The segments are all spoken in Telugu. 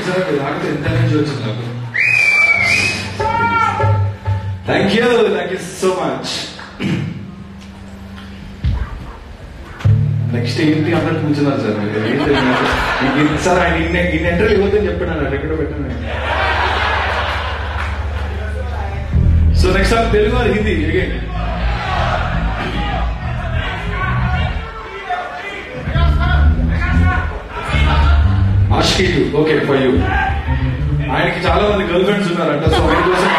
చూసారా మీరు ఆడితే ఎంత నుంచి వచ్చింది నాకు thank you thank you so much next ఏంటి అందరు కూర్చున్నారు సార్ మీరు ఏంటి మీకు ఇది- సార్ ఆయన ఇన్ని ఇన్ని ఎంట్రీలు ఇవ్వద్దని చెప్పాను నాకు ఎక్కడ పెట్టాను so next time Telugu or Hindi again ఆష్కీ ఓకే ఫర్ యూ ఆయనకి చాలా మంది గర్ల్ ఫ్రెండ్స్ ఉన్నారంట సో ఆయన కోసం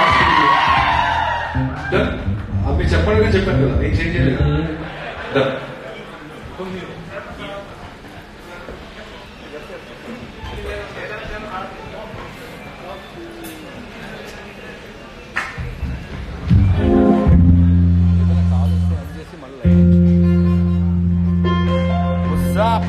డన్ మీరు చెప్పండి చెప్పాను కదా నేను చేంజ్ చేయలేదు done What's up?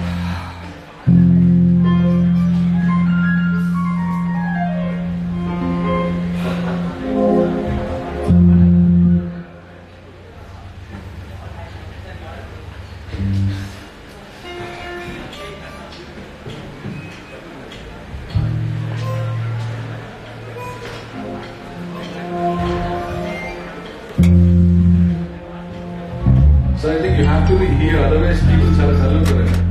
So I think you have to be here, otherwise people చాలా చదువుతారు